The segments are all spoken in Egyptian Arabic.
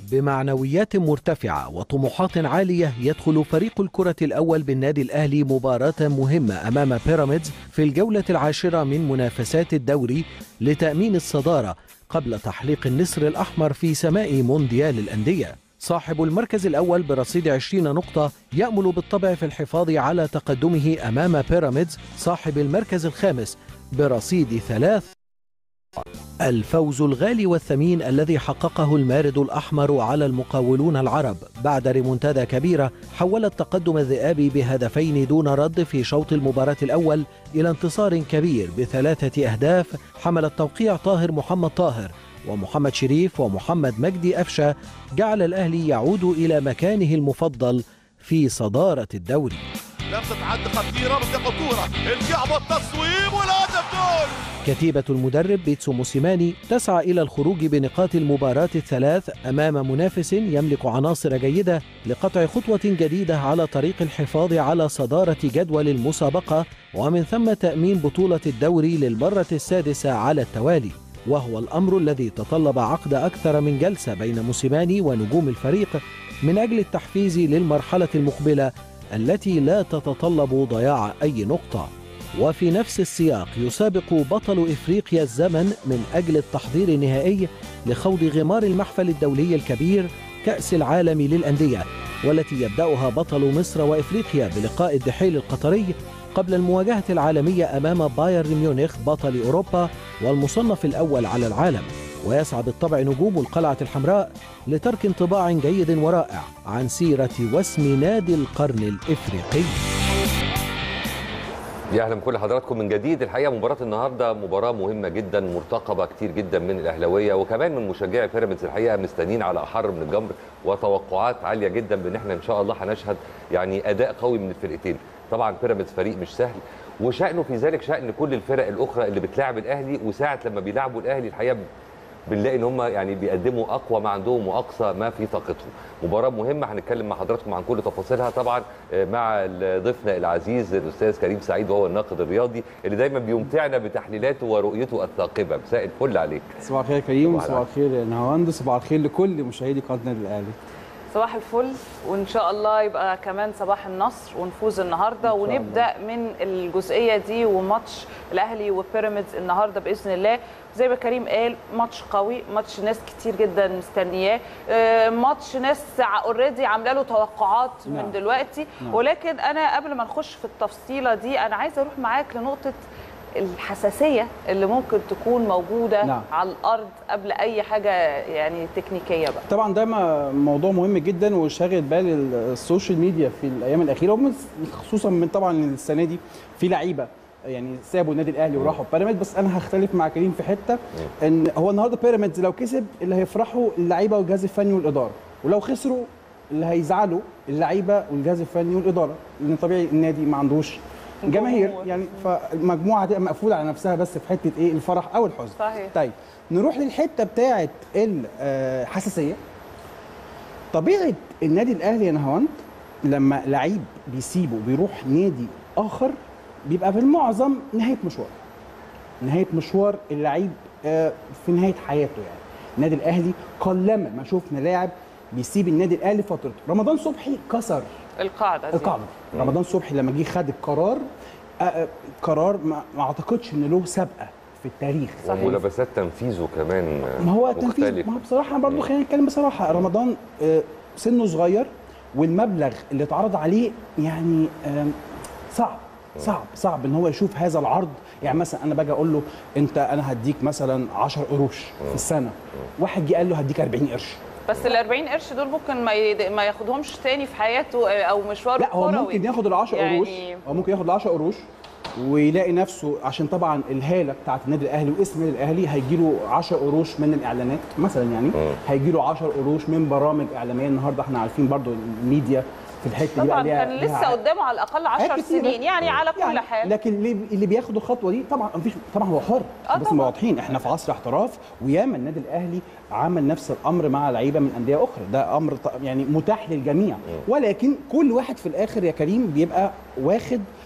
بمعنويات مرتفعة وطموحات عالية يدخل فريق الكرة الأول بالنادي الأهلي مباراة مهمة أمام بيراميدز في الجولة العاشرة من منافسات الدوري لتأمين الصدارة قبل تحليق النسر الأحمر في سماء مونديال الأندية صاحب المركز الأول برصيد 20 نقطة يأمل بالطبع في الحفاظ على تقدمه أمام بيراميدز صاحب المركز الخامس برصيد ثلاث الفوز الغالي والثمين الذي حققه المارد الأحمر على المقاولون العرب بعد ريمونتادا كبيرة حول التقدم الذئابي بهدفين دون رد في شوط المباراة الأول إلى انتصار كبير بثلاثة أهداف حمل التوقيع طاهر محمد طاهر ومحمد شريف ومحمد مجدي أفشة جعل الأهلي يعود إلى مكانه المفضل في صدارة الدوري لمسة عد خطيرة بدها خطورة الكعبة التصويب والهدف جول كتيبة المدرب بيتسو موسيماني تسعى إلى الخروج بنقاط المباراة الثلاث أمام منافس يملك عناصر جيدة لقطع خطوة جديدة على طريق الحفاظ على صدارة جدول المسابقة ومن ثم تأمين بطولة الدوري للمرة السادسة على التوالي وهو الأمر الذي تطلب عقد أكثر من جلسة بين موسيماني ونجوم الفريق من أجل التحفيز للمرحلة المقبلة التي لا تتطلب ضياع أي نقطة وفي نفس السياق يسابق بطل إفريقيا الزمن من أجل التحضير النهائي لخوض غمار المحفل الدولي الكبير كأس العالم للأندية والتي يبدأها بطل مصر وإفريقيا بلقاء الدحيل القطري قبل المواجهة العالمية أمام بايرن ميونخ بطل أوروبا والمصنف الأول على العالم ويسعى بالطبع نجوم القلعة الحمراء لترك انطباع جيد ورائع عن سيرة واسم نادي القرن الإفريقي يا اهلا بكل حضراتكم من جديد الحقيقه مباراه النهارده مباراه مهمه جدا مرتقبه كتير جدا من الاهلاويه وكمان من مشجعي بيراميدز الحقيقه مستنيين على احر من الجمر وتوقعات عاليه جدا بان احنا ان شاء الله هنشهد يعني اداء قوي من الفرقتين طبعا بيراميدز فريق مش سهل وشأنه في ذلك شأن كل الفرق الاخرى اللي بتلاعب الاهلي وساعه لما بيلعبوا الاهلي الحقيقه بنلاقي ان هم يعني بيقدموا اقوى ما عندهم واقصى ما في طاقتهم مباراه مهمه هنتكلم مع حضراتكم عن كل تفاصيلها طبعا مع ضيفنا العزيز الاستاذ كريم سعيد وهو الناقد الرياضي اللي دايما بيمتعنا بتحليلاته ورؤيته الثاقبه مساء الفل عليك صباح الخير كريم صباح الخير نهاوند صباح الخير لكل مشاهدي قناه النادي الاهلي صباح الفل وان شاء الله يبقى كمان صباح النصر ونفوز النهارده ونبدا من الجزئيه دي وماتش الاهلي وبيراميدز النهارده باذن الله زي ما كريم قال ماتش قوي ماتش ناس كتير جدا مستنياه ماتش ناس اوريدي عامله له توقعات نعم. من دلوقتي نعم. ولكن انا قبل ما نخش في التفصيله دي انا عايزه اروح معاك لنقطه الحساسيه اللي ممكن تكون موجوده نعم. على الارض قبل اي حاجه يعني تكنيكيه بقى طبعا ده موضوع مهم جدا وشاغل بال السوشيال ميديا في الايام الاخيره خصوصا من طبعا السنه دي في لعيبه يعني سابوا النادي الاهلي وراحوا بيراميدز بس انا هختلف مع كريم في حته ان هو النهارده بيراميدز لو كسب اللي هيفرحوا اللعيبه والجهاز الفني والاداره ولو خسروا اللي هيزعلوا اللعيبه والجهاز الفني والاداره لان طبيعي النادي ما عندوش جماهير يعني فالمجموعه هتبقى مقفوله على نفسها بس في حته ايه الفرح او الحزن صحيح طيب نروح للحته بتاعه الحساسيه طبيعه النادي الاهلي يا نهاوند لما لعيب بيسيبه بيروح نادي اخر بيبقى في المعظم نهايه مشوار نهايه مشوار اللعيب في نهايه حياته يعني النادي الاهلي قلما ما شفنا لاعب بيسيب النادي الاهلي فترته رمضان صبحي كسر القاعده دي. القاعده رمضان صبحي لما جه خد القرار آه قرار ما, ما اعتقدش ان له سابقه في التاريخ صحيح. ولبسات تنفيذه كمان ما هو تنفيذ ما هو بصراحه برضه خلينا نتكلم بصراحه رمضان آه سنه صغير والمبلغ اللي اتعرض عليه يعني آه صعب صعب صعب ان هو يشوف هذا العرض يعني مثلا انا باجي اقول له انت انا هديك مثلا 10 قروش في السنه واحد جه قال له هديك 40 قرش بس ال 40 قرش دول ممكن ما يد... ما ياخدهمش تاني في حياته او مشواره لا هو ممكن ياخد ال 10 يعني... قروش هو ممكن ياخد ال 10 قروش ويلاقي نفسه عشان طبعا الهاله بتاعت النادي الاهلي واسم النادي الاهلي هيجي له 10 قروش من الاعلانات مثلا يعني هيجي له 10 قروش من برامج اعلاميه النهارده احنا عارفين برضو الميديا في الحته طبعا دي كان لسه قدامه على الاقل 10 سنين يعني على كل يعني حال لكن اللي اللي بياخدوا الخطوه دي طبعا مفيش طبعا هو حر آه بس طبعاً. واضحين احنا في عصر احتراف وياما النادي الاهلي عمل نفس الامر مع لعيبه من انديه اخرى ده امر ط- يعني متاح للجميع ولكن كل واحد في الاخر يا كريم بيبقى واخد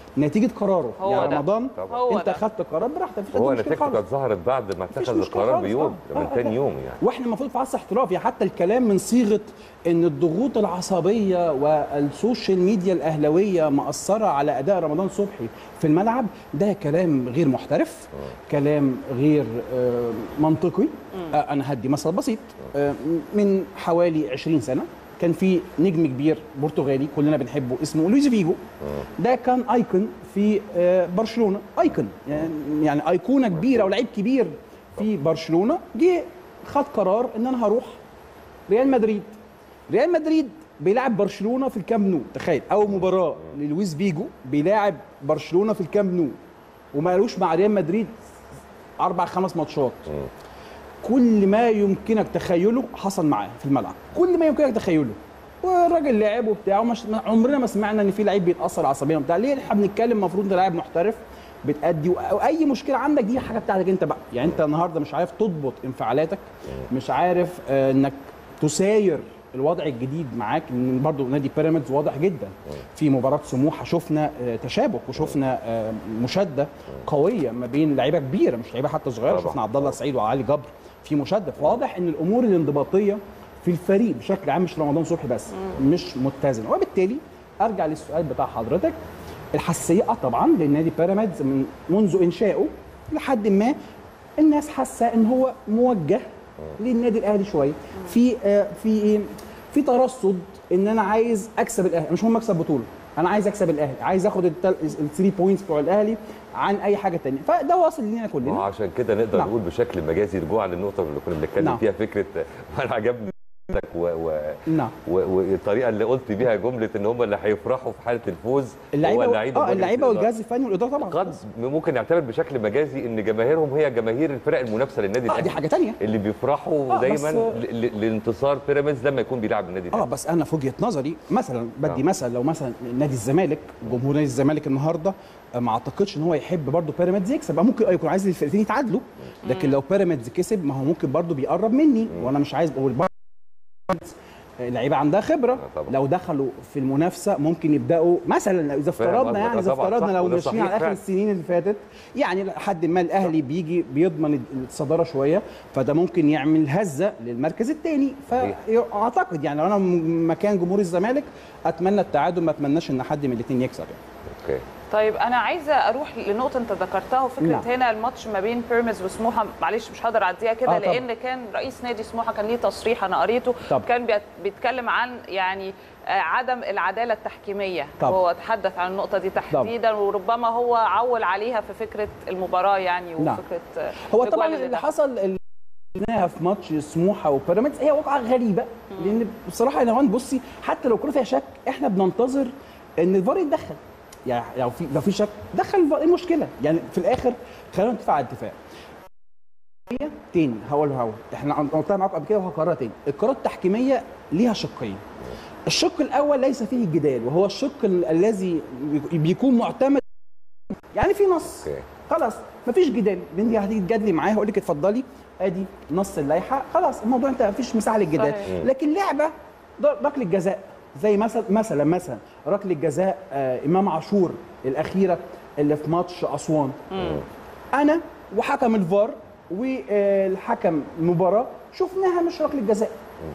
نتيجه قراره هو يا ده. رمضان طبعا. هو انت ده. خدت قرار براحتك مفيش هو أي مشكله نتيجته خالص كانت ظهرت بعد ما مفيش اتخذ مشكلة القرار خالص. بيوم آه، من آه، تاني آه. يوم يعني واحنا المفروض في عصر احترافي حتى الكلام من صيغه ان الضغوط العصبيه والسوشيال ميديا الاهلاويه مأثره على اداء رمضان صبحي في الملعب ده كلام غير محترف كلام غير آه، منطقي آه، انا هدي مثل بسيط آه، من حوالي 20 سنه كان في نجم كبير برتغالي كلنا بنحبه اسمه لويس فيجو ده كان ايكون في آه، برشلونه ايكون يعني يعني ايقونه كبيره ولعيب كبير في برشلونه جه خد قرار ان انا هروح ريال مدريد ريال مدريد بيلعب برشلونه في الكامب نو تخيل اول مباراه للويس فيجو بيلاعب برشلونه في الكامب نو وما قالوش مع ريال مدريد اربع خمس ماتشات كل ما يمكنك تخيله حصل معاه في الملعب كل ما يمكنك تخيله والراجل لعب وبتاع ومش عمرنا ما سمعنا ان في لعيب بيتاثر عصبيا وبتاع ليه احنا بنتكلم المفروض انت لاعب محترف بتأدي واي مشكله عندك دي حاجه بتاعتك انت بقى يعني انت النهارده مش عارف تضبط انفعالاتك مش عارف آه، انك تساير الوضع الجديد معاك لان برضه نادي بيراميدز واضح جدا في مباراه سموحه شفنا آه، تشابك وشفنا آه، مشاده قويه ما بين لعيبه كبيره مش لعيبه حتى صغيره طبعا. شفنا عبد الله السعيد وعلي جبر في مشاده فواضح ان الامور الانضباطيه في الفريق بشكل عام مش رمضان صبحي بس مش متزنه وبالتالي ارجع للسؤال بتاع حضرتك الحساسيه اه طبعا للنادي بيراميدز من منذ انشائه لحد ما الناس حاسه ان هو موجه للنادي الاهلي شويه في آه في ايه في ترصد ان انا عايز اكسب الاهلي مش مهم اكسب بطوله انا عايز اكسب الاهلي عايز اخد الثري بوينتس بتوع الاهلي عن اي حاجه تانية فده واصل لينا ما هو كلنا عشان كده نقدر نعم. نقول بشكل مجازي رجوعا للنقطه اللي كنا بنتكلم نعم. فيها فكره وانا عجبني و... و... نعم و- والطريقه اللي قلت بيها جمله ان هم اللي هيفرحوا في حاله الفوز اللعيبه هو و... اللعيبه اه ومجلس اللعيبه الإدارة. والجهاز الفني والاداره طبعا قد ممكن نعتبر بشكل مجازي ان جماهيرهم هي جماهير الفرق المنافسه للنادي اه الاهلي دي حاجه تانية اللي بيفرحوا آه، دايما بس- ل- ل- لانتصار بيراميدز لما يكون بيلعب النادي اه الاهلي بس انا في وجهه نظري مثلا بدي آه. مثل لو مثلا نادي الزمالك جمهور نادي الزمالك النهارده آه، ما اعتقدش ان هو يحب برضه بيراميدز يكسب آه، ممكن يكون عايز الفرقتين يتعادلوا لكن لو بيراميدز كسب ما هو ممكن برضه بيقرب مني وانا مش عايز والبيراميدز لعيبه عندها خبره طبعا. لو دخلوا في المنافسه ممكن يبداوا مثلا اذا فاهم افترضنا قصدك. يعني آه اذا طبعاً، افترضنا صح، لو وده ماشيين صحيح على اخر فعلا. السنين اللي فاتت يعني لحد ما الاهلي بيجي بيضمن الصداره شويه فده ممكن يعمل هزه للمركز الثاني صحيح. فاعتقد يعني لو انا م- مكان جمهور الزمالك اتمنى التعادل ما اتمناش ان حد من الاثنين يكسب يعني. اوكي طيب انا عايزه اروح لنقطه انت ذكرتها وفكره نعم. هنا الماتش ما بين بيراميدز وسموحه معلش مش هقدر اعديها كده آه طبعا. لان كان رئيس نادي سموحه كان ليه تصريح انا قريته طبعا. كان بيت- بيتكلم عن يعني آه، عدم العداله التحكيميه طبعا. هو تحدث عن النقطه دي تحديدا وربما هو عول عليها في فكره المباراه يعني نعم. وفكره آه، هو الأجوال طبعا اللي اللي دخلت. حصل اللي شفناها في ماتش سموحه وبيراميدز هي واقعه غريبه لان بصراحه يا نهان بصي حتى لو كنا فيها شك احنا بننتظر ان الفار يتدخل يعني لو في لو في شك دخل الفار ايه المشكله يعني في الاخر خلينا نتفق على اتفاق تاني هقول هقول احنا قلتها معاكم قبل كده وهكررها تاني القرارات التحكيميه ليها شقين الشق الاول ليس فيه الجدال وهو الشق ال- الذي بيكون معتمد يعني في نص اوكي خلاص مفيش جدال بنتي هتيجي تجادلي معايا هقول لك اتفضلي ادي نص اللائحه خلاص الموضوع انت مفيش مساحه للجدال صحيح. لكن لعبه ده ركله جزاء زي مثلا مثلا مثلا ركله جزاء آه امام عاشور الاخيره اللي في ماتش اسوان انا وحكم الفار والحكم المباراه شفناها مش ركله جزاء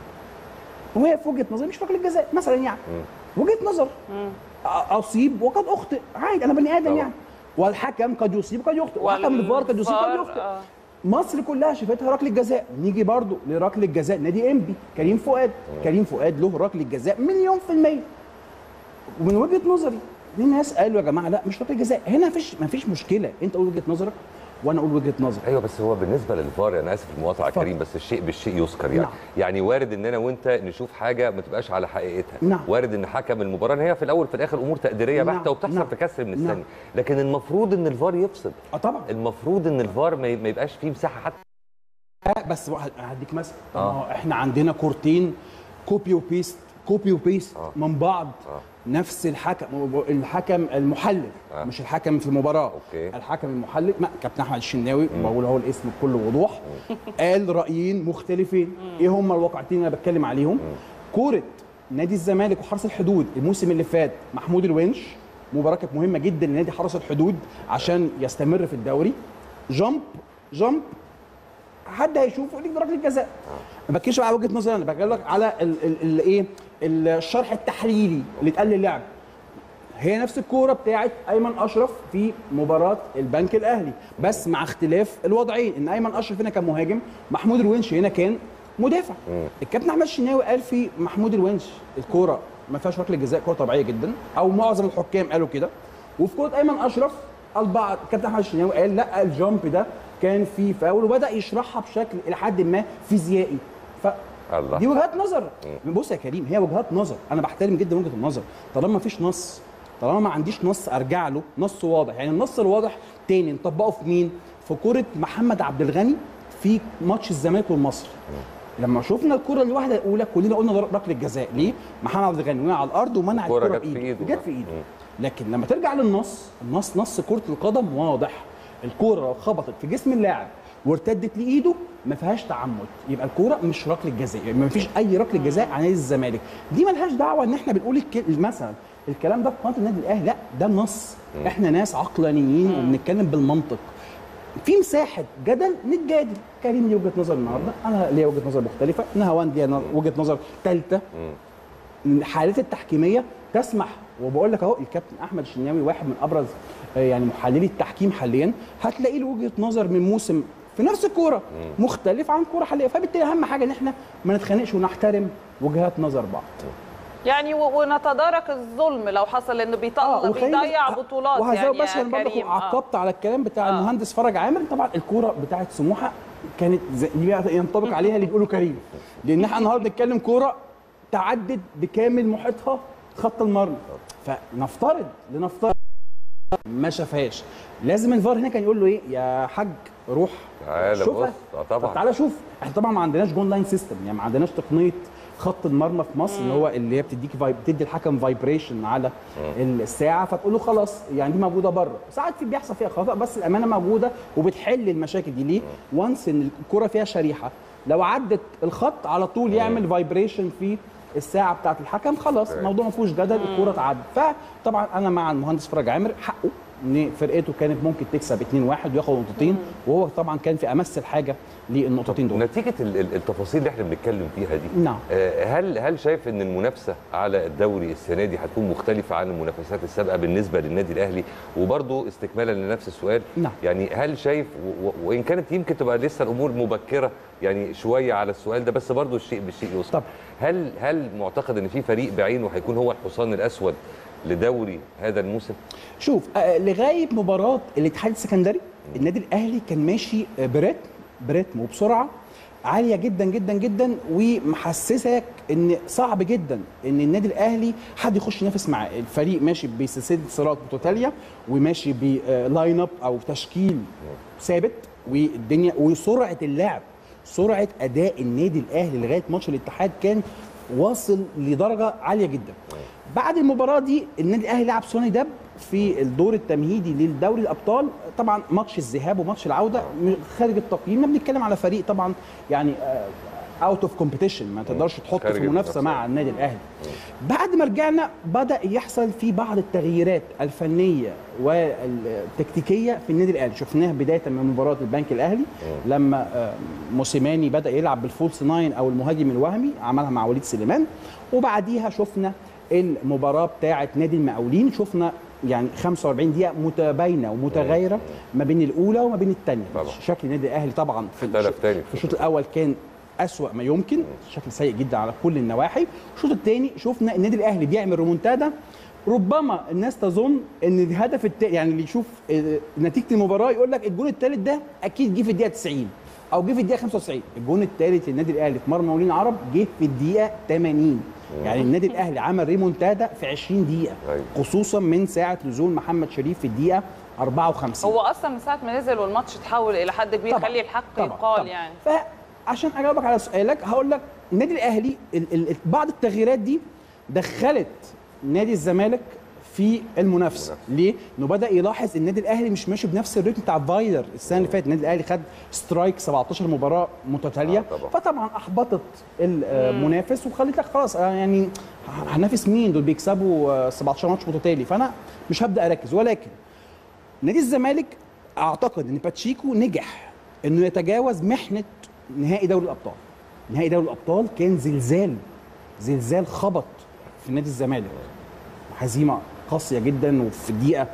وهي في وجهه نظري مش ركله جزاء مثلا يعني وجهه نظر أ- اصيب وقد اخطئ عادي انا بني ادم طبعا. يعني والحكم قد يصيب وقد يخطئ وحكم الفار قد يصيب وقد والفار، يخطئ آه. مصر كلها شافتها ركله جزاء نيجي برضو لركله جزاء نادي انبي كريم فؤاد كريم فؤاد له ركله جزاء مليون في الميه ومن وجهه نظري في ناس قالوا يا جماعه لا مش ركله جزاء هنا مفيش مفيش مشكله انت قول وجهه نظرك وانا اقول وجهه نظري ايوه بس هو بالنسبه للفار انا اسف المقاطعه يا اتفضل. كريم بس الشيء بالشيء يذكر يعني نعم. يعني وارد ان انا وانت نشوف حاجه ما تبقاش على حقيقتها نعم. وارد ان حكم المباراه إن هي في الاول في الاخر امور تقديريه نعم. بحته وبتحصل نعم. في كسر من نعم. الثانيه لكن المفروض ان الفار يفصل اه طبعا المفروض ان الفار ما ما يبقاش فيه مساحه حتى آه، بس واحد هديك مثل طب آه. ما هو احنا عندنا كورتين كوبي وبيست كوبي وبيست آه. من بعض آه. نفس الحكم الحكم المحلل آه. مش الحكم في المباراه أوكي. الحكم المحلل ما كابتن احمد الشناوي بقول اهو الاسم بكل وضوح قال رايين مختلفين ايه هم الواقعتين اللي انا بتكلم عليهم كوره نادي الزمالك وحرس الحدود الموسم اللي فات محمود الونش مباراه كانت مهمه جدا لنادي حرس الحدود عشان يستمر في الدوري جامب جامب حد هيشوف يقول لك ده ركله جزاء ما بتكلمش على وجهه نظري انا بتكلم على الايه الشرح التحليلي اللي اتقال للعب هي نفس الكوره بتاعت ايمن اشرف في مباراه البنك الاهلي بس مع اختلاف الوضعين ان ايمن اشرف هنا كان مهاجم محمود الونش هنا كان مدافع الكابتن احمد الشناوي قال في محمود الونش الكوره ما فيهاش ركله جزاء كوره طبيعيه جدا او معظم الحكام قالوا كده وفي كوره ايمن اشرف البعض الكابتن احمد الشناوي قال لا الجامب ده كان فيه فاول وبدا يشرحها بشكل الى حد ما فيزيائي ف الله. دي وجهات نظر بص يا كريم هي وجهات نظر انا بحترم جدا وجهه النظر طالما ما فيش نص طالما ما عنديش نص ارجع له نص واضح يعني النص الواضح تاني نطبقه في مين في كره محمد عبد الغني في ماتش الزمالك والمصري لما شفنا الكره الواحده الاولى كلنا قلنا ده ركله جزاء ليه محمد عبد الغني وقع على الارض ومنع الكرة الكره جت في بايده إيده. جت في ايده لكن لما ترجع للنص النص نص كره القدم واضح الكوره لو خبطت في جسم اللاعب وارتدت لايده ما فيهاش تعمد يبقى الكوره مش ركله جزاء يعني ما فيش اي ركله جزاء على نادي الزمالك دي ملهاش دعوه ان احنا بنقول الك... مثلا الكلام ده في قناه النادي الاهلي لا ده النص احنا ناس عقلانيين وبنتكلم بالمنطق في مساحه جدل نتجادل كريم ليه وجهه نظر النهارده انا ليا وجهه نظر مختلفه نهاوند ليها وجهه نظر ثالثه الحالات التحكيميه تسمح وبقول لك اهو الكابتن احمد الشناوي واحد من ابرز آه، يعني محللي التحكيم حاليا هتلاقي له وجهه نظر من موسم في نفس الكوره مختلف عن كوره حاليا فبالتالي اهم حاجه ان احنا ما نتخانقش ونحترم وجهات نظر بعض يعني و- ونتدارك الظلم لو حصل انه بيطلع وخلينا- بيضيع بطولات وهزود يعني بس يا انا برضه كريم. آه. عقبت على الكلام بتاع آه. المهندس فرج عامر طبعا الكوره بتاعت سموحه كانت زي- دي ينطبق عليها اللي بيقولوا كريم لان احنا النهارده بنتكلم كوره تعدد بكامل محيطها خط المرمى فنفترض لنفترض ما شافهاش لازم الفار هنا كان يقول له ايه يا حاج روح تعالى شوفها. بص. آه طبعا. طب تعالى شوف احنا طبعا ما عندناش جون لاين سيستم يعني ما عندناش تقنيه خط المرمى في مصر اللي هو اللي هي بتديك فايب بتدي الحكم فايبريشن على الساعه فتقول له خلاص يعني دي موجوده بره ساعات في بيحصل فيها خطا بس الامانه موجوده وبتحل المشاكل دي ليه وانس ان الكره فيها شريحه لو عدت الخط على طول يعمل فايبريشن في الساعه بتاعه الحكم خلاص الموضوع ما فيهوش جدل الكوره تعدي فطبعا انا مع المهندس فرج عامر حقه ان فرقته كانت ممكن تكسب 2-1 وياخد نقطتين وهو طبعا كان في امس الحاجه للنقطتين دول نتيجه ال- ال- التفاصيل اللي احنا بنتكلم فيها دي نعم. آه، هل هل شايف ان المنافسه على الدوري السنه دي هتكون مختلفه عن المنافسات السابقه بالنسبه للنادي الاهلي وبرضه استكمالا لنفس السؤال نعم. يعني هل شايف و- و- وان كانت يمكن تبقى لسه الامور مبكره يعني شويه على السؤال ده بس برضه الشيء بالشيء يوصل طبعا. هل هل معتقد ان في فريق بعينه هيكون هو الحصان الاسود لدوري هذا الموسم شوف آه، لغايه مباراه الاتحاد السكندري النادي الاهلي كان ماشي آه، برتم برتم وبسرعه عاليه جدا جدا جدا ومحسسك ان صعب جدا ان النادي الاهلي حد يخش ينافس معاه الفريق ماشي بسلسله انتصارات متتاليه وماشي بلاين اب او تشكيل ثابت والدنيا وسرعه اللعب سرعه اداء النادي الاهلي لغايه ماتش الاتحاد كان واصل لدرجه عاليه جدا بعد المباراه دي النادي الاهلي لعب سوني دب في الدور التمهيدي للدوري الابطال طبعا ماتش الذهاب وماتش العوده م- خارج التقييم احنا بنتكلم على فريق طبعا يعني اوت اوف كومبيتيشن ما تقدرش تحط خارج في منافسه المنافسة. مع النادي الاهلي بعد ما رجعنا بدا يحصل في بعض التغييرات الفنيه والتكتيكيه في النادي الاهلي شفناها بدايه من مباراه البنك الاهلي لما آه، موسيماني بدا يلعب بالفولس ناين او المهاجم الوهمي عملها مع وليد سليمان وبعديها شفنا المباراه بتاعه نادي المقاولين شفنا يعني 45 دقيقه متباينه ومتغايره ما بين الاولى وما بين الثانيه طبعا. شكل النادي الاهلي طبعا في اختلف الش- تاني في الشوط الاول كان أسوأ ما يمكن شكل سيء جدا على كل النواحي الشوط الثاني شفنا النادي الاهلي بيعمل ريمونتادا ربما الناس تظن ان الهدف التاني يعني اللي يشوف آه، نتيجه المباراه يقول لك الجون الثالث ده اكيد جه في الدقيقه 90 او جه في الدقيقه 95 الجون الثالث للنادي الاهلي في مرمى مولين عرب جه في الدقيقه 80 يعني النادي الاهلي عمل ريمونتادا في 20 دقيقه أيوة. خصوصا من ساعه نزول محمد شريف في الدقيقه 54 هو اصلا من ساعه ما نزل والماتش اتحول الى حد كبير طبعاً، خلي الحق طبعاً، يقال طبعاً. يعني فعشان اجاوبك على سؤالك هقول لك النادي الاهلي ال ال بعض التغييرات دي دخلت نادي الزمالك في المنافسه ليه؟ انه بدا يلاحظ النادي الاهلي مش ماشي بنفس الريتم بتاع فايلر السنه اللي فاتت النادي الاهلي خد سترايك 17 مباراه متتاليه آه، طبعاً. فطبعا احبطت المنافس وخلت لك خلاص آه، يعني هنافس مين دول بيكسبوا آه، 17 ماتش متتالي فانا مش هبدا اركز ولكن نادي الزمالك اعتقد ان باتشيكو نجح انه يتجاوز محنه نهائي دوري الابطال نهائي دوري الابطال كان زلزال زلزال خبط في نادي الزمالك هزيمه قاسيه جدا وفي الدقيقه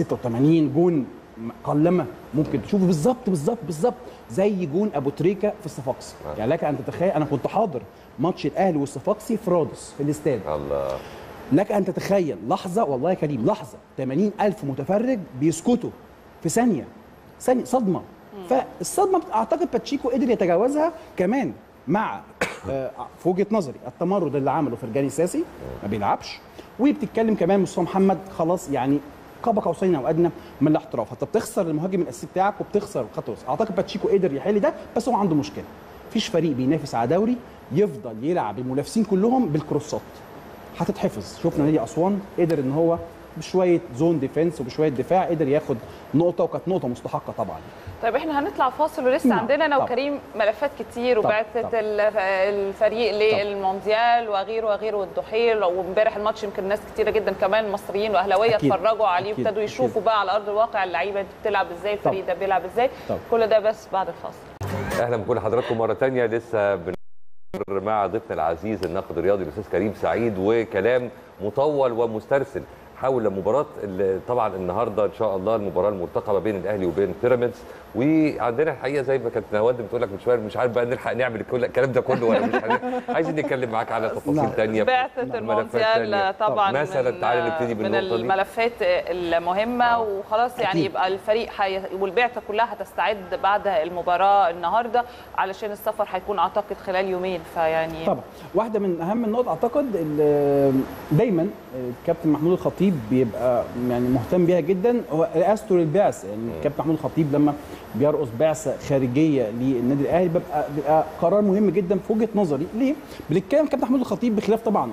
86 جون قلما ممكن تشوفه بالظبط بالظبط بالظبط زي جون ابو تريكه في الصفاقسي يعني لك ان تتخيل انا كنت حاضر ماتش الاهلي والصفاقسي في رادس في الاستاد الله لك ان تتخيل لحظه والله يا كريم لحظه 80 الف متفرج بيسكتوا في ثانيه ثانيه صدمه فالصدمه اعتقد باتشيكو قدر يتجاوزها كمان مع آه، في وجهه نظري التمرد اللي عمله فرجاني ساسي ما بيلعبش وبتتكلم كمان مصطفى محمد خلاص يعني قاب قوسين او ادنى من الاحتراف انت بتخسر المهاجم الاساسي بتاعك وبتخسر خط وسط اعتقد باتشيكو قدر يحل ده بس هو عنده مشكله مفيش فريق بينافس على دوري يفضل يلعب المنافسين كلهم بالكروسات هتتحفظ شفنا نادي اسوان قدر ان هو بشويه زون ديفense وبشويه دفاع قدر ياخد نقطه وكانت نقطه مستحقه طبعا طيب احنا هنطلع فاصل ولسه نعم، عندنا انا طبعا. وكريم ملفات كتير طبعا، وبعثه طبعا. الف- الفريق للمونديال وغيره وغيره والدحيل وامبارح الماتش يمكن ناس كتيره جدا كمان مصريين واهلاويه أكيد، اتفرجوا عليه أكيد، وابتدوا يشوفوا أكيد. بقى على ارض الواقع اللعيبه دي بتلعب ازاي الفريق ده بيلعب ازاي طبعا. كل ده بس بعد الفاصل اهلا بكل حضراتكم مره تانية لسه بنمر مع ضيفنا العزيز الناقد الرياضي الاستاذ كريم سعيد وكلام مطول ومسترسل حول مباراه ال- طبعا النهارده ان شاء الله المباراه المرتقبه بين الاهلي وبين بيراميدز وعندنا الحقيقه زي ما كانت نواد بتقول لك من شويه مش عارف بقى نلحق نعمل كل الكلام ده كله ولا مش عارف. عايزين نتكلم معاك على تفاصيل نعم. ثانيه بعثة المونديال طبعا مثلا من- تعالى نبتدي من بالنقطه دي الملفات المهمة وخلاص يعني أكيد. يبقى الفريق حي... والبعثة كلها هتستعد بعد المباراة النهاردة علشان السفر هيكون أعتقد خلال يومين فيعني طبعا واحده من اهم النقط اعتقد ال- دايما الكابتن محمود الخطيب بيبقى يعني مهتم بيها جدا هو رئاسته للبعثه يعني الكابتن محمود الخطيب لما بيرقص بعثه خارجيه للنادي الاهلي بيبقى بيبقى قرار مهم جدا في وجهه نظري ليه؟ بنتكلم كابتن محمود الخطيب بخلاف طبعا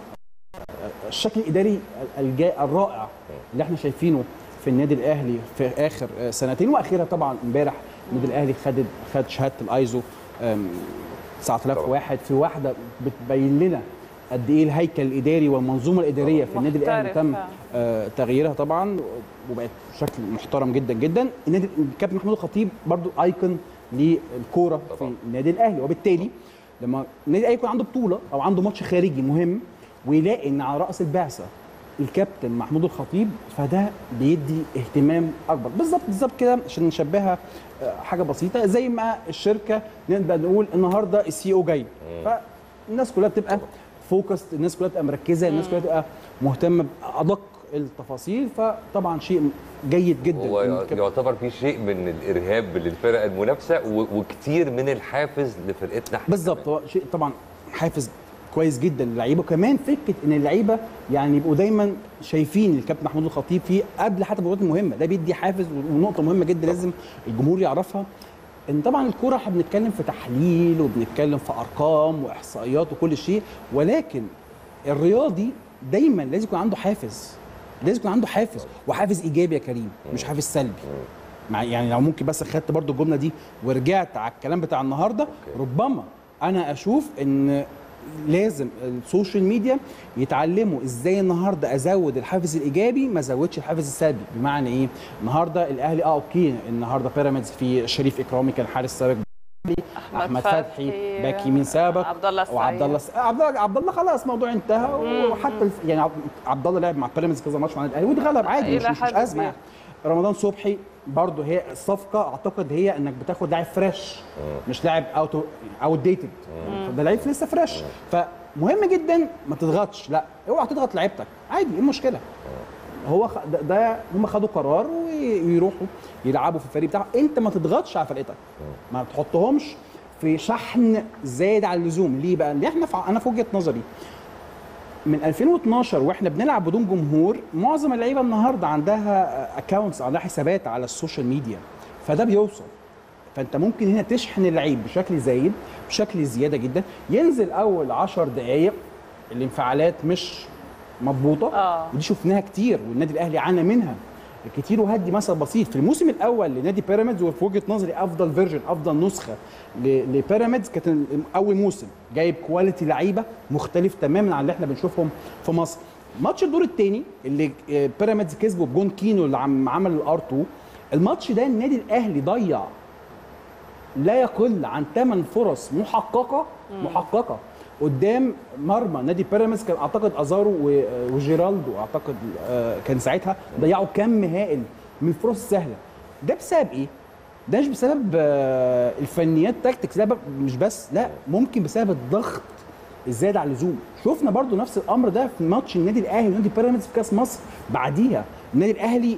الشكل الاداري الجا الرائع اللي احنا شايفينه في النادي الاهلي في اخر سنتين واخيرا طبعا امبارح النادي الاهلي خد خد شهاده الايزو أم، 9001 في واحده بتبين لنا قد ايه الهيكل الاداري والمنظومه الاداريه في النادي الاهلي محترف تم فعلا. آه، تغييرها طبعا وبقت بشكل محترم جدا جدا النادي الكابتن محمود الخطيب برضو ايكون للكوره في طبعا. النادي الاهلي وبالتالي لما النادي الاهلي يكون عنده بطوله او عنده ماتش خارجي مهم ويلاقي ان على راس البعثه الكابتن محمود الخطيب فده بيدي اهتمام اكبر بالظبط بالظبط كده عشان نشبهها آه، حاجه بسيطه زي ما الشركه نقدر نقول النهارده السي او جاي فالناس كلها بتبقى فوكس الناس كلها بتبقى مركزه الناس كلها بتبقى مهتمه بادق التفاصيل فطبعا شيء جيد جدا هو إن الكابتن- يعتبر في شيء من الارهاب للفرق المنافسه و- وكتير من الحافز لفرقتنا احنا بالظبط هو شيء طبعا حافز كويس جدا للعيبه وكمان فكره ان اللعيبه يعني يبقوا دايما شايفين الكابتن محمود الخطيب فيه قبل حتى البطولات المهمه ده بيدي حافز ونقطه مهمه جدا لازم الجمهور يعرفها ان طبعا الكوره احنا بنتكلم في تحليل وبنتكلم في ارقام واحصائيات وكل شيء ولكن الرياضي دايما لازم يكون عنده حافز لازم يكون عنده حافز وحافز ايجابي يا كريم مش حافز سلبي مع يعني لو ممكن بس خدت برضو الجمله دي ورجعت على الكلام بتاع النهارده ربما انا اشوف ان لازم السوشيال ميديا يتعلموا ازاي النهارده ازود الحافز الايجابي ما ازودش الحافز السلبي بمعنى ايه النهارده الاهلي اه اوكي النهارده بيراميدز في شريف اكرامي كان حارس سابق احمد فتحي باك يمين سابق عبد الله السعيد. وعبد الله الس- عبد الله عبد الله خلاص الموضوع انتهى وحتى الف- يعني عبد- عبد الله لعب مع بيراميدز كذا ماتش مع النادي الاهلي واتغلب عادي مش, إلى مش, حد مش ازمه كبير. يعني رمضان صبحي برضه هي الصفقه اعتقد هي انك بتاخد لاعب فريش مش لاعب اوت اوت ديتد ده لعيب لسه فريش فمهم جدا ما تضغطش لا اوعى تضغط لعيبتك عادي ايه المشكله هو خ... ده, ده هم خدوا قرار وي- ويروحوا يلعبوا في الفريق بتاعهم انت ما تضغطش على فرقتك ما تحطهمش في شحن زايد عن اللزوم ليه بقى؟ لان احنا في... انا في وجهه نظري من 2012 واحنا بنلعب بدون جمهور معظم اللعيبه النهارده عندها اكونتس عندها حسابات على السوشيال ميديا فده بيوصل فانت ممكن هنا تشحن اللعيب بشكل زايد بشكل زياده جدا ينزل اول 10 دقائق الانفعالات مش مضبوطه آه. ودي شفناها كتير والنادي الاهلي عانى منها كتير وهدي مثل بسيط في الموسم الاول لنادي بيراميدز وفي وجهه نظري افضل فيرجن افضل نسخه ل- لبيراميدز كانت ال- اول موسم جايب كواليتي لعيبه مختلف تماما عن اللي احنا بنشوفهم في مصر ماتش الدور الثاني اللي آه، بيراميدز كسبه بجون كينو اللي عم عمل الار 2 الماتش ده النادي الاهلي ضيع لا يقل عن 8 فرص محققه محققه قدام مرمى نادي بيراميدز كان اعتقد ازارو و- وجيرالدو اعتقد آه، كان ساعتها ضيعوا كم هائل من الفرص السهله ده بسبب ايه؟ ده مش بسبب آه، الفنيات تاكتكس لا ب- مش بس لا ممكن بسبب الضغط الزايد على اللزوم شفنا برضو نفس الامر ده في ماتش النادي الاهلي ونادي بيراميدز في كاس مصر بعديها النادي الاهلي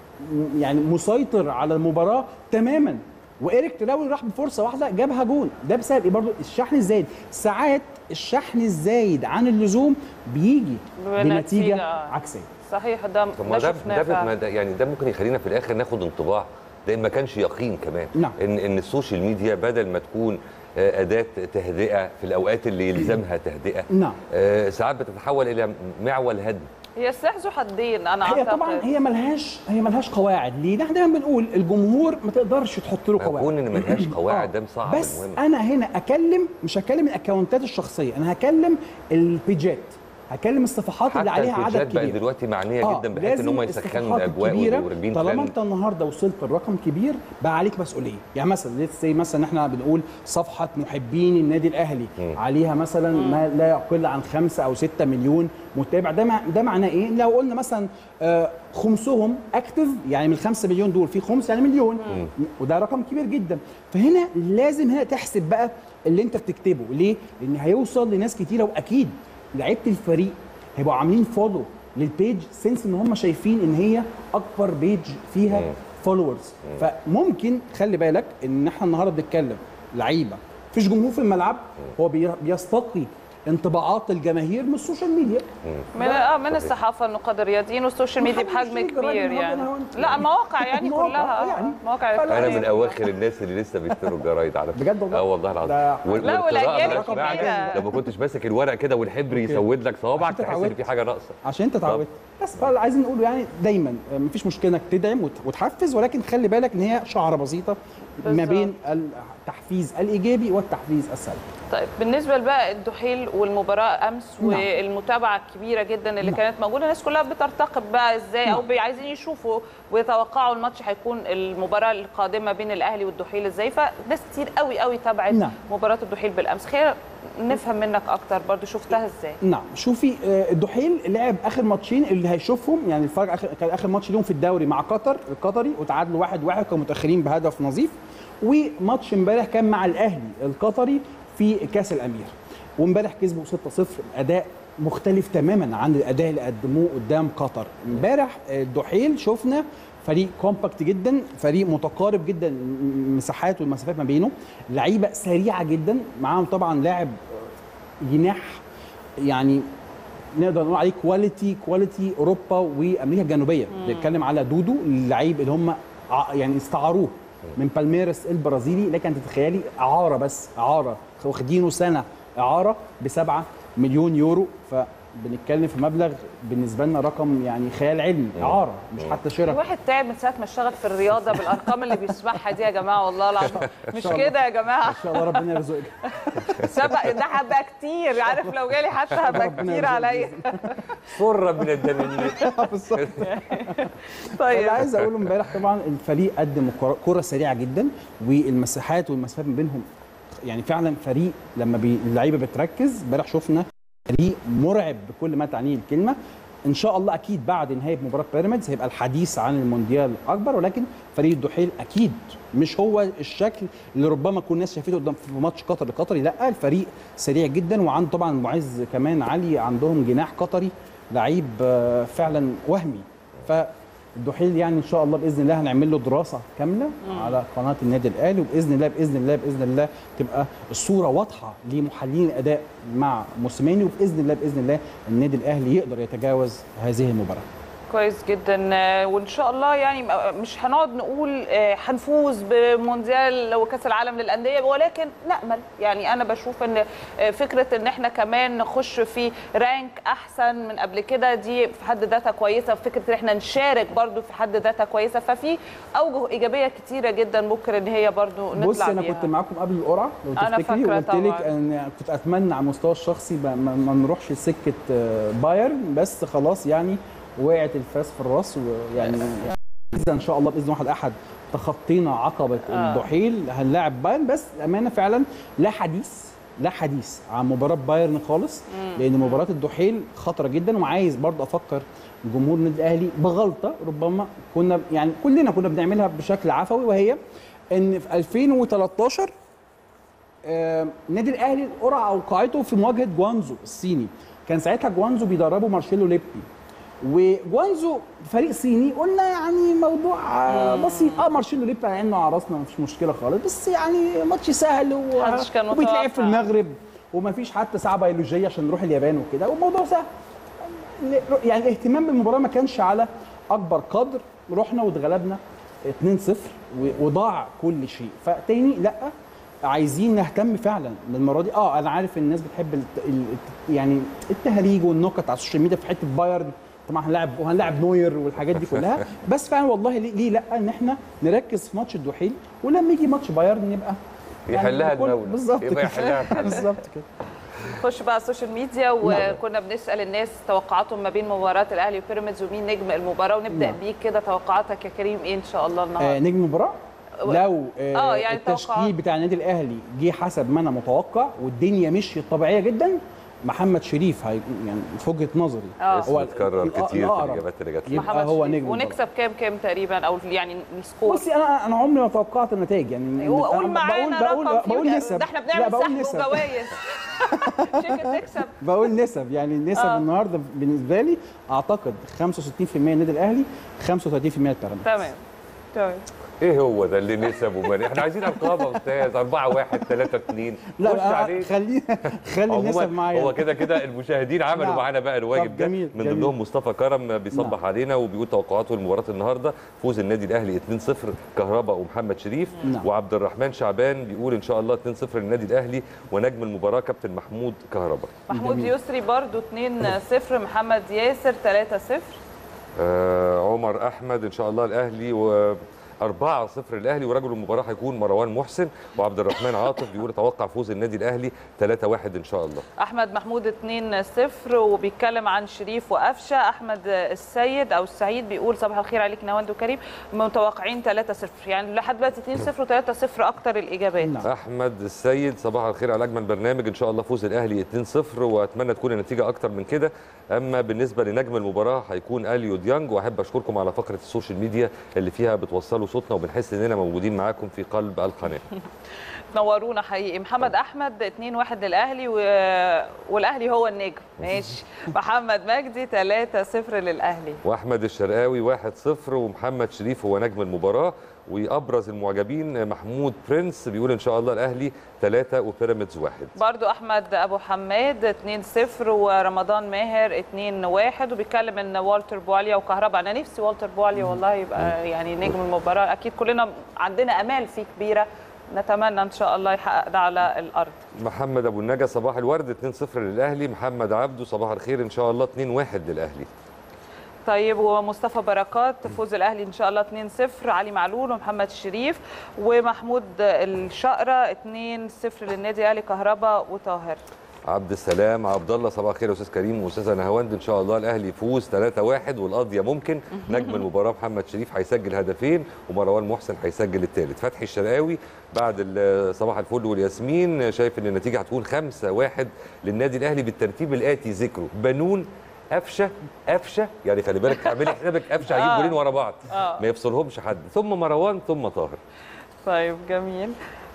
م- يعني مسيطر على المباراه تماما وايريك تراوري راح بفرصه واحده جابها جون ده بسبب ايه برضو الشحن الزايد ساعات الشحن الزايد عن اللزوم بيجي بنتيجة. بنتيجه عكسيه صحيح ده طب ما ده ده شفناه ده فعلا. ما ده يعني ده ممكن يخلينا في الاخر ناخد انطباع لان ما كانش يقين كمان نعم. ان ان السوشيال ميديا بدل ما تكون آه، اداه تهدئه في الاوقات اللي يلزمها تهدئه نعم. آه، ساعات بتتحول الى معول هدم هي سلاح ذو حدين انا هي اعتقد طبعا هي ملهاش هي ملهاش قواعد ليه؟ احنا دايما بنقول الجمهور ما تقدرش تحط له قواعد كون ان ملهاش قواعد آه. ده صعب بس مهم انا هنا اكلم مش هكلم الاكونتات الشخصيه انا هكلم البيجات هكلم الصفحات اللي حتى عليها عدد البيجات بقت كبير دلوقتي معنيه آه، جدا بحيث ان لازم هم يسخنوا الصفحات الاجواء الكبيرة وراكبين طالما ترند. انت النهارده وصلت لرقم كبير بقى عليك مسؤوليه يعني مثلا ليتس سي مثلا احنا بنقول صفحه محبين النادي الاهلي عليها مثلا ما لا يقل عن خمسة او ستة مليون متابع ده مع ده معناه ايه لو قلنا مثلا آه، خمسهم اكتف يعني من الخمسة مليون دول في خمس يعني مليون وده رقم كبير جدا فهنا لازم هنا تحسب بقى اللي انت بتكتبه ليه لان هيوصل لناس كتيره واكيد لعيبه الفريق هيبقوا عاملين فولو للبيج سنس ان هم شايفين ان هي اكبر بيج فيها فولورز فممكن خلي بالك ان احنا النهارده بنتكلم لعيبه مفيش جمهور في الملعب هو بي- بيستقي انطباعات الجماهير من السوشيال ميديا من اه من الصحافه النقاد الرياضيين والسوشيال ميديا محدش بحجم يجي كبير راجل يعني هو أنت. لا مواقع يعني مواقع، كلها آه، يعني. مواقع فلا- انا إلكترونية. من اواخر الناس اللي لسه بيشتروا الجرايد على فكرة. بجد والله؟ اه والله العظيم ده- وال- لا، والقراءة والأجيال بقى اسمعني، الكبيرة. لما كنتش ماسك الورق كده والحبر يسود لك صوابعك عشان تحس ان تتعود. في حاجه ناقصه عشان انت اتعودت بس فعايزين نقول يعني دايما آه، مفيش مشكله انك تدعم وت- وتحفز ولكن خلي بالك ان هي شعره بسيطه ما بالظبط. بين التحفيز الايجابي والتحفيز السلبي طيب بالنسبه بقى الدحيل والمباراه امس نعم. والمتابعه الكبيره جدا اللي نعم. كانت موجوده الناس كلها بترتقب بقى ازاي او نعم. بي- عايزين يشوفوا ويتوقعوا الماتش هيكون المباراه القادمه بين الاهلي والدحيل ازاي فناس كتير قوي قوي تابعت نعم. مباراه الدحيل بالامس خير نفهم منك اكتر برضو شفتها ازاي نعم شوفي آه، الدحيل لعب اخر ماتشين اللي هيشوفهم يعني الفرق آخر كان اخر ماتش ليهم في الدوري مع قطر القطري وتعادلوا واحد واحد كانوا متاخرين بهدف نظيف وماتش امبارح كان مع الاهلي القطري في كاس الامير وامبارح كسبوا 6-0 اداء مختلف تماما عن الاداء اللي قدموه قدام قطر امبارح آه، الدحيل شفنا فريق كومباكت جدا فريق متقارب جدا المساحات والمسافات ما بينه لعيبه سريعه جدا معاهم طبعا لاعب جناح يعني نقدر نقول عليه كواليتي كواليتي اوروبا وامريكا الجنوبيه بنتكلم على دودو اللعيب اللي هم ع- يعني استعاروه من بالميرس البرازيلي لكن تتخيلي اعاره بس اعاره واخدينه سنه اعاره ب 7 مليون يورو فبنتكلم في مبلغ بالنسبه لنا رقم يعني خيال علمي اعاره مش حتى شراء الواحد تعب من ساعه ما اشتغل في الرياضه بالارقام اللي بيسمعها دي يا جماعه والله العظيم مش شاء الله. كده يا جماعه ان شاء الله ربنا يرزقك سبق ده هبقى كتير عارف لو جالي حتى هبقى ربنا كتير يرزقك عليا سره من الدنانير بالظبط طيب اللي عايز اقوله امبارح طبعا الفريق قدم كرة- كرة سريعة جدا والمساحات والمسافات ما بينهم يعني فعلا فريق لما بي... اللعيبه بتركز امبارح شفنا فريق مرعب بكل ما تعنيه الكلمه ان شاء الله اكيد بعد نهايه مباراه بيراميدز هيبقى الحديث عن المونديال اكبر ولكن فريق الدحيل اكيد مش هو الشكل اللي ربما كل الناس شافته قدام في ماتش قطر القطري لا الفريق سريع جدا وعنده طبعا معز كمان علي عندهم جناح قطري لعيب آه، فعلا وهمي فالدحيل يعني ان شاء الله باذن الله هنعمل له دراسه كامله على قناه النادي الاهلي وباذن الله باذن الله باذن الله تبقى الصوره واضحه لمحللين الاداء مع موسيماني وباذن الله باذن الله النادي الاهلي يقدر يتجاوز هذه المباراه كويس جدا آه، وان شاء الله يعني م- مش هنقعد نقول آه، هنفوز بمونديال وكاس العالم للانديه ولكن نامل يعني انا بشوف ان آه، فكره ان احنا كمان نخش في رانك احسن من قبل كده دي في حد ذاتها كويسه فكره ان احنا نشارك برضو في حد ذاتها كويسه ففي اوجه ايجابيه كتيره جدا ممكن ان هي برضو نطلع بص انا بيها. كنت معاكم قبل القرعه لو أنا تفتكري فاكرة وقلت لك طبعاً. ان كنت اتمنى على المستوى الشخصي ما, ما ما نروحش سكه آه، بايرن بس خلاص يعني وقعت الفاس في الراس ويعني اذا ان شاء الله باذن واحد احد تخطينا عقبه آه. الضحيل هنلاعب بايرن بس الامانه فعلا لا حديث لا حديث عن مباراه بايرن خالص لان مباراه الضحيل خطره جدا وعايز برضه افكر جمهور النادي الاهلي بغلطه ربما كنا يعني كلنا كنا بنعملها بشكل عفوي وهي ان في 2013 آه، النادي الاهلي القرعه اوقعته في مواجهه جوانزو الصيني كان ساعتها جوانزو بيدربه مارشيلو ليبي وجوانزو فريق صيني قلنا يعني موضوع آه، بسيط اه مارشيلو ليبي على عيننا وعلى راسنا مفيش مشكله خالص بس يعني ماتش سهل و... محدش كان وبيتلعب في متوقع. المغرب ومفيش حتى ساعه بيولوجيه عشان نروح اليابان وكده والموضوع سهل يعني الاهتمام بالمباراه ما كانش على اكبر قدر رحنا واتغلبنا 2-0 و- وضاع كل شيء فتاني لا عايزين نهتم فعلا بالمره دي اه انا عارف الناس بتحب الت... ال... يعني التهريج والنكت على السوشيال ميديا في حته بايرن طبعا هنلاعب وهنلاعب نوير والحاجات دي كلها بس فعلا والله ليه, ليه لا ان احنا نركز في ماتش الدحيل ولما يجي ماتش بايرن نبقى يحلها نكون- المولى. بالظبط يبقى كده. يحلها بحل. بالظبط كده نخش بقى على السوشيال ميديا وكنا بنسال الناس توقعاتهم ما بين مباراه الاهلي وبيراميدز ومين نجم المباراه ونبدا نعم. بيك كده توقعاتك يا كريم ايه ان شاء الله آه النهارده نجم المباراه و- لو آه آه، يعني التشكيل توقعات. بتاع النادي الاهلي جه حسب ما انا متوقع والدنيا مشيت طبيعيه جدا محمد شريف هي يعني في وجهه نظري آه. اسمه اتكرر الأ- كتير في الأقرب. الاجابات اللي جات لي يبقى محمد هو شريف. نجم المباراة. ونكسب كام كام تقريبا او يعني السكور بصي انا انا عمري ما توقعت النتائج يعني قول أنا معانا بقول رقم بقول فيه نسب ده احنا لا بنعمل بقول سحب نسب وجوائز شركه تكسب بقول نسب يعني النسب آه. النهارده بالنسبه لي اعتقد 65% النادي الاهلي 35% البيراميدز تمام تمام ايه هو ده اللي نسب ومالي احنا عايزين ارقام يا استاذ 4 1 3 2 لا خش لا عليك خلينا خلي النسب عموما معايا هو كده كده المشاهدين عملوا نعم. معانا بقى الواجب طب ده جميل، من جميل. ضمنهم مصطفى كرم بيصبح نعم. علينا وبيقول توقعاته لمباراه النهارده فوز النادي الاهلي 2-0 كهربا ومحمد شريف نعم. وعبد الرحمن شعبان بيقول ان شاء الله 2-0 للنادي الاهلي ونجم المباراه كابتن محمود كهربا محمود جميل. يسري برضو 2-0 محمد ياسر 3-0 آه عمر احمد ان شاء الله الاهلي و 4 0 الاهلي ورجل المباراه هيكون مروان محسن وعبد الرحمن عاطف بيقول اتوقع فوز النادي الاهلي 3 1 ان شاء الله احمد محمود 2-0 وبيتكلم عن شريف وقفشه احمد السيد او السعيد بيقول صباح الخير عليك نواند وكريم متوقعين 3-0 يعني لحد دلوقتي 2-0 و3-0 اكتر الاجابات نعم. احمد السيد صباح الخير على اجمل برنامج ان شاء الله فوز الاهلي 2-0 واتمنى تكون النتيجه اكتر من كده اما بالنسبه لنجم المباراه هيكون اليو ديانج واحب اشكركم على فقره السوشيال ميديا اللي فيها بتوصلوا صوتنا وبنحس اننا موجودين معاكم في قلب القناه نورونا حقيقي محمد احمد 2-1 للاهلي و... والاهلي هو النجم ماشي محمد مجدي 3-0 للاهلي واحمد الشرقاوي 1-0 ومحمد شريف هو نجم المباراه وابرز المعجبين محمود برنس بيقول ان شاء الله الاهلي 3 وبيراميدز 1 برضو احمد ابو حماد 2-0 ورمضان ماهر 2-1 وبيتكلم ان والتر بواليا وكهربا انا نفسي والتر بواليا والله يبقى يعني نجم المباراه اكيد كلنا عندنا امال فيه كبيره نتمنى ان شاء الله يحقق ده على الارض محمد ابو النجا صباح الورد 2-0 للاهلي محمد عبده صباح الخير ان شاء الله 2-1 للاهلي طيب ومصطفى بركات فوز الاهلي ان شاء الله 2-0 علي معلول ومحمد شريف ومحمود الشقره 2-0 للنادي الاهلي كهربا وطاهر عبد السلام عبد الله صباح الخير يا استاذ كريم واستاذه نهاوند ان شاء الله الاهلي يفوز 3-1 والقضيه ممكن نجم المباراه محمد شريف هيسجل هدفين ومروان محسن هيسجل الثالث فتحي الشرقاوي بعد ال- صباح الفل والياسمين شايف ان النتيجه هتكون 5-1 للنادي الاهلي بالترتيب الاتي ذكره بنون قفشه قفشه يعني خلي بالك اعملي حسابك قفشه هيجيب آه. جولين ورا بعض آه. ما يفصلهمش حد ثم مروان ثم طاهر طيب جميل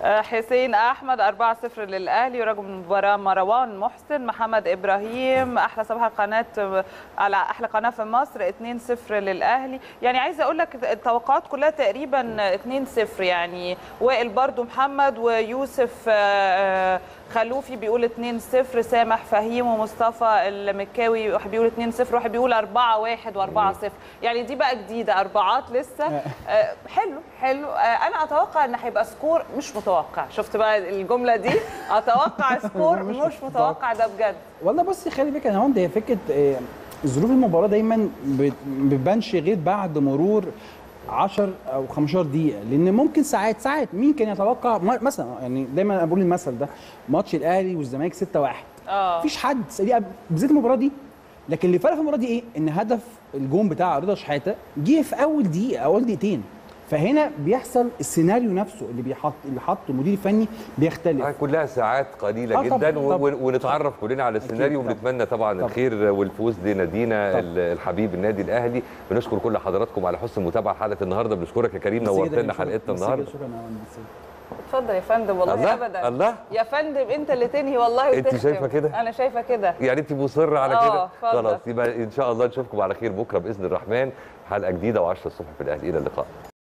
آه، حسين احمد 4-0 للاهلي ورجل المباراه مروان محسن محمد ابراهيم احلى صباح قناه على احلى قناه في مصر 2-0 للاهلي يعني عايزه اقول لك التوقعات كلها تقريبا 2-0 يعني وائل برضو محمد ويوسف آه، خلوفي بيقول 2-0 سامح فهيم ومصطفى المكاوي واحد بيقول 2-0 واحد بيقول 4-1 و4-0 يعني دي بقى جديده اربعات لسه آه، حلو حلو آه، انا اتوقع ان هيبقى سكور مش متوقع شفت بقى الجمله دي اتوقع سكور مش مش متوقع ده بجد والله بصي خلي بالك يا هوند هي فكره آه، ظروف المباراه دايما بت- ما بتبانش غير بعد مرور 10 او 15 دقيقه لان ممكن ساعات ساعات مين كان يتوقع م- مثلا يعني دايما أنا بقول المثل ده ماتش الاهلي والزمالك 6 1 اه مفيش حد دي بالذات المباراه دي لكن اللي فرق في المباراه دي ايه؟ ان هدف الجون بتاع رضا شحاته جه في اول دقيقه اول دقيقتين فهنا بيحصل السيناريو نفسه اللي بيحط اللي حطه المدير الفني بيختلف آه، كلها ساعات قليله آه، جدا طبعاً، و- طبعاً. و- ونتعرف كلنا على السيناريو طبعاً. ونتمنى طبعا طبعاً. الخير والفوز لنادينا طبعاً. ال- الحبيب النادي الاهلي بنشكر كل حضراتكم على حسن المتابعه حلقه النهارده بنشكرك يا كريم بس كده نورتنا شكراً. حلقتنا بس كده النهارده شكرا يا هوند، بس كده. اتفضل يا فندم والله الله ابدا الله يا فندم انت اللي تنهي والله انت وتختم. شايفة كده؟ انا شايفه كده يعني انت مصره على آه، كده اتفضل. خلاص يبقى ان شاء الله نشوفكم على خير بكره باذن الرحمن حلقه جديده و10 الصبح في الاهلي الى اللقاء